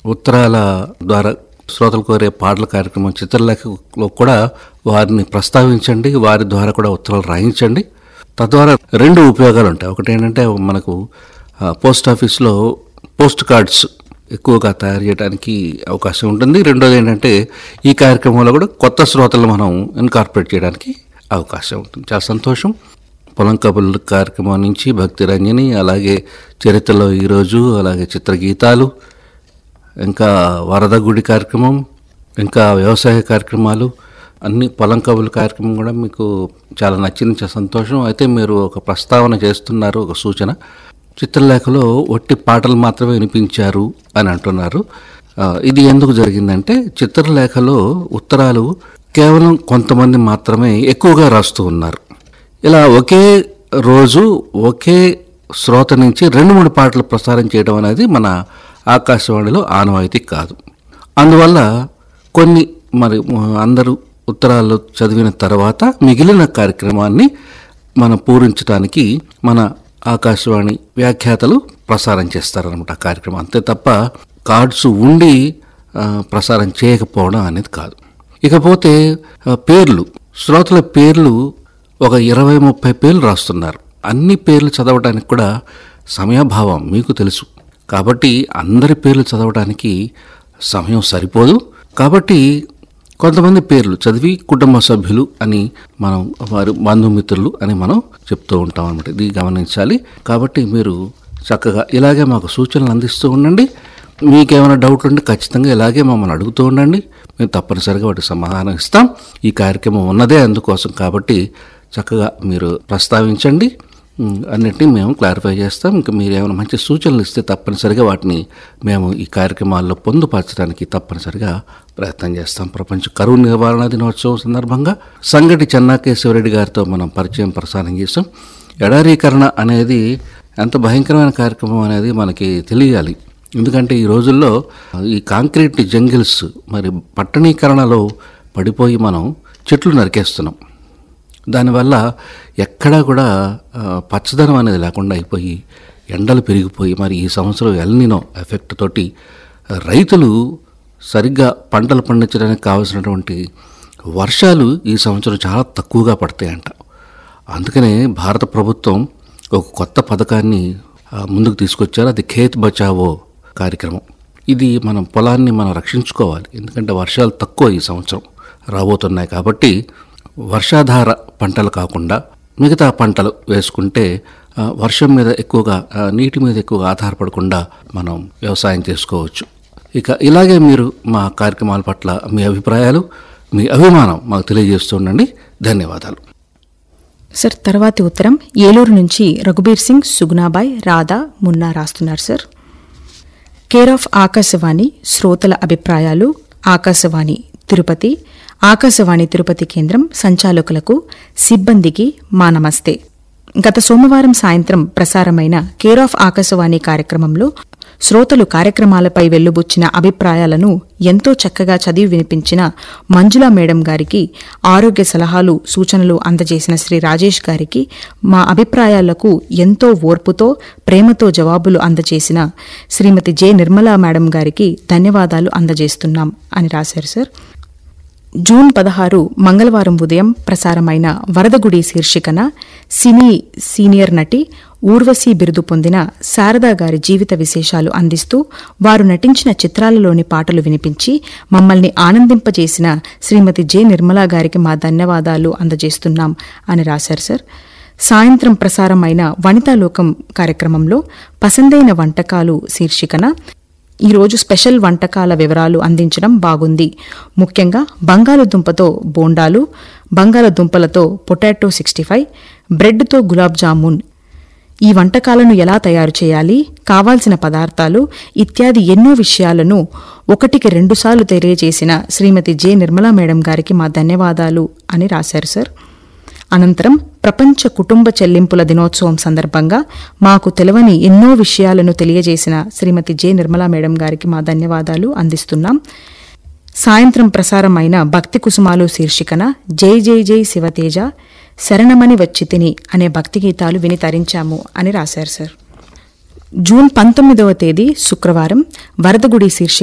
ఉత్తరాల ద్వారా శ్రోతలు కోరే పాటల కార్యక్రమం చిత్రలేఖలో కూడా వారిని ప్రస్తావించండి వారి ద్వారా కూడా ఉత్తరాలు రాయించండి తద్వారా రెండు ఉపయోగాలు ఉంటాయి ఒకటి ఏంటంటే మనకు ఆ, పోస్ట్ ఆఫీస్లో పోస్ట్ కార్డ్స్ ఎక్కువగా తయారు చేయడానికి అవకాశం ఉంటుంది రెండోది ఏంటంటే ఈ కార్యక్రమంలో కూడా కొత్త శ్రోతలు మనం ఇన్కార్పొరేట్ చేయడానికి అవకాశం ఉంటుంది చాలా సంతోషం పొలం కబుర్ల కార్యక్రమం నుంచి భక్తి రంజని అలాగే చరిత్రలో ఈరోజు అలాగే చిత్రగీతాలు ఇంకా వరద గుడి కార్యక్రమం ఇంకా వ్యవసాయ కార్యక్రమాలు అన్ని పొలం కబుర్ల కార్యక్రమం కూడా మీకు చాలా నచ్చింది చాలా సంతోషం అయితే మీరు ఒక ప్రస్తావన చేస్తున్నారు ఒక సూచన చిత్రలేఖలో ఒట్టి పాటలు మాత్రమే వినిపించారు అని అంటున్నారు ఆ, ఇది ఎందుకు జరిగిందంటే చిత్రలేఖలో ఉత్తరాలు కేవలం కొంతమంది మాత్రమే ఎక్కువగా రాస్తూ ఉన్నారు ఇలా ఒకే రోజు ఒకే శ్రోత నుంచి రెండు మూడు పాటలు ప్రసారం చేయడం అనేది మన ఆకాశవాణిలో ఆనవాయితీ కాదు అందువల్ల కొన్ని మరి అందరూ ఉత్తరాలు చదివిన తర్వాత మిగిలిన కార్యక్రమాన్ని మనం పూరించడానికి మన ఆకాశవాణి వ్యాఖ్యాతలు ప్రసారం చేస్తారనమాట ఆ కార్యక్రమం అంతే తప్ప కార్డ్స్ ఉండి ఆ, ప్రసారం చేయకపోవడం అనేది కాదు ఇకపోతే ఆ, పేర్లు శ్రోతల పేర్లు ఒక ఇరవై ముప్పై పేర్లు రాస్తున్నారు అన్ని పేర్లు చదవడానికి కూడా సమయాభావం మీకు తెలుసు కాబట్టి అందరి పేర్లు చదవడానికి సమయం సరిపోదు కాబట్టి కొంతమంది పేర్లు చదివి కుటుంబ సభ్యులు అని మనం వారి బంధుమిత్రులు అని మనం చెప్తూ ఉంటాం అనమాట ఇది గమనించాలి కాబట్టి మీరు చక్కగా ఇలాగే మాకు సూచనలు అందిస్తూ ఉండండి మీకేమైనా డౌట్లు ఉంటే ఖచ్చితంగా ఇలాగే మమ్మల్ని అడుగుతూ ఉండండి మేము తప్పనిసరిగా వాటికి సమాధానం ఇస్తాం ఈ కార్యక్రమం ఉన్నదే అందుకోసం కాబట్టి చక్కగా మీరు ప్రస్తావించండి ఉమ్, అన్నిటినీ మేము క్లారిఫై చేస్తాం ఇంకా మీరు ఏమైనా మంచి సూచనలు ఇస్తే తప్పనిసరిగా వాటిని మేము ఈ కార్యక్రమాల్లో పొందుపరచడానికి తప్పనిసరిగా ప్రయత్నం చేస్తాం ప్రపంచ కరువు నివారణ దినోత్సవం సందర్భంగా సంగటి చెన్నాకేశ్వరరెడ్డి గారితో మనం పరిచయం ప్రసారం చేసాం ఎడారీకరణ అనేది ఎంత భయంకరమైన కార్యక్రమం అనేది మనకి తెలియాలి ఎందుకంటే ఈ రోజుల్లో ఈ కాంక్రీట్ జంగిల్స్ మరి పట్టణీకరణలో పడిపోయి మనం చెట్లు నరికేస్తున్నాం దానివల్ల ఎక్కడా కూడా ఆ, పచ్చదనం అనేది లేకుండా అయిపోయి ఎండలు పెరిగిపోయి మరి ఈ సంవత్సరం ఎల్నినో ఎఫెక్ట్ తోటి రైతులు సరిగ్గా పంటలు పండించడానికి కావాల్సినటువంటి వర్షాలు ఈ సంవత్సరం చాలా తక్కువగా పడతాయంట అందుకనే భారత ప్రభుత్వం ఒక కొత్త పథకాన్ని ఆ, ముందుకు తీసుకొచ్చారు అది ఖేత్ బచావో కార్యక్రమం ఇది మనం పొలాన్ని మనం రక్షించుకోవాలి ఎందుకంటే వర్షాలు తక్కువ ఈ సంవత్సరం రాబోతున్నాయి కాబట్టి వర్షాధార పంటలు కాకుండా మిగతా పంటలు వేసుకుంటే ఆ, వర్షం మీద ఎక్కువగా ఆ, నీటి మీద ఎక్కువగా ఆధారపడకుండా మనం వ్యవసాయం చేసుకోవచ్చు ఇక ఇలాగే మీరు మా కార్యక్రమాల పట్ల మీ అభిప్రాయాలు మీ అభిమానం మాకు తెలియజేస్తూ ఉండండి ధన్యవాదాలు సార్ తర్వాతి ఉత్తరం ఏలూరు నుంచి రఘుబీర్ సింగ్ సుగుణాబాయ్ రాధా మున్నా రాస్తున్నారు సార్ కేర్ ఆఫ్ ఆకాశవాణి శ్రోతల అభిప్రాయాలు ఆకాశవాణి తిరుపతి ఆకాశవాణి తిరుపతి కేంద్రం సంచాలకులకు సిబ్బందికి మా నమస్తే గత సోమవారం సాయంత్రం ప్రసారమైన కేర్ ఆఫ్ ఆకాశవాణి కార్యక్రమంలో శ్రోతలు కార్యక్రమాలపై వెల్లుబుచ్చిన అభిప్రాయాలను ఎంతో చక్కగా చదివి వినిపించిన మంజులా మేడం గారికి ఆరోగ్య సలహాలు సూచనలు అందజేసిన శ్రీ రాజేష్ గారికి మా అభిప్రాయాలకు ఎంతో ఓర్పుతో ప్రేమతో జవాబులు అందజేసిన శ్రీమతి జె నిర్మలా మేడం గారికి ధన్యవాదాలు అందజేస్తున్నాం అని రాశారు సార్ జూన్ పదహారు మంగళవారం ఉదయం ప్రసారమైన వరదగుడి శీర్షికన సినీ సీనియర్ నటి ఊర్వశీ బిరుదు పొందిన శారదా గారి జీవిత విశేషాలు అందిస్తూ వారు నటించిన చిత్రాలలోని పాటలు వినిపించి మమ్మల్ని ఆనందింపజేసిన శ్రీమతి జె నిర్మలా గారికి మా ధన్యవాదాలు అందజేస్తున్నాం అని రాశారు సార్ సాయంత్రం ప్రసారమైన వనితాలోకం కార్యక్రమంలో పసందైన వంటకాలు శీర్షికన ఈరోజు స్పెషల్ వంటకాల వివరాలు అందించడం బాగుంది ముఖ్యంగా బంగాళదుంపతో బోండాలు బంగాళదుంపలతో పొటాటో సిక్స్టీ ఫైవ్ బ్రెడ్తో గులాబ్ జామున్ ఈ వంటకాలను ఎలా తయారు చేయాలి కావాల్సిన పదార్థాలు ఇత్యాది ఎన్నో విషయాలను ఒకటికి రెండుసార్లు తెలియజేసిన శ్రీమతి జె నిర్మలా మేడం గారికి మా ధన్యవాదాలు అని రాశారు సార్ అనంతరం ప్రపంచ కుటుంబ చెల్లింపుల దినోత్సవం సందర్భంగా మాకు తెలవని ఎన్నో విషయాలను తెలియజేసిన శ్రీమతి జె నిర్మలా మేడం గారికి మా ధన్యవాదాలు అందిస్తున్నాం సాయంత్రం ప్రసారమైన భక్తి కుసుమాలు శీర్షికన జై జై జై శివతేజ శరణమని వచ్చితిని అనే భక్తి గీతాలు విని తరించాము అని రాశారు సార్ జూన్ పంతొమ్మిదవ తేదీ శుక్రవారం వరదగుడి శీర్షిక